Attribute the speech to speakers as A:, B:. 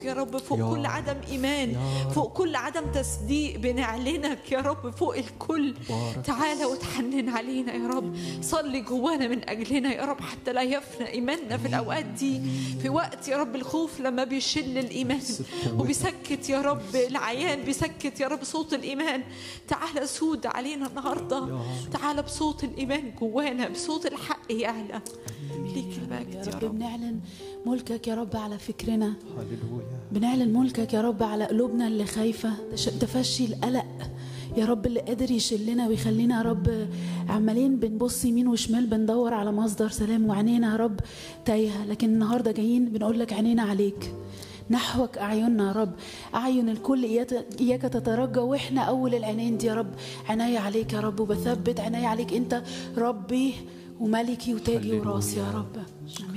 A: يا رب فوق
B: يا
A: كل عدم ايمان
B: يا رب.
A: فوق كل عدم تصديق بنعلنك يا رب فوق الكل
B: بارك.
A: تعالى وتحنن علينا يا رب صلي جوانا من اجلنا يا رب حتى لا يفنى ايماننا في الاوقات دي في وقت يا رب الخوف لما بيشل الايمان
B: ست قوتك.
A: وبيسكت يا رب العيان بيسكت يا رب صوت الايمان تعالى سود علينا النهارده تعالى بصوت الايمان جوانا بصوت الحق يعلى ليك المجد
C: يا
A: يا
C: رب
A: رب
C: بنعلن ملكك يا رب على فكرنا
B: هللويا
C: بنعلن ملكك يا رب على قلوبنا اللي خايفة تش- تفشي القلق يا رب اللي قادر يشلنا ويخلينا يا رب عمالين بنبص يمين وشمال بندور على مصدر سلام وعينينا يا رب تايهة لكن النهاردة جايين بنقول لك عينينا عليك نحوك أعيننا يا رب أعين الكل إياك- إياك تترجى وإحنا أول العينين دي يا رب عناية عليك يا رب وبثبت عناية عليك أنت ربي وملكي وتاجي
B: هللويا.
C: وراسي يا رب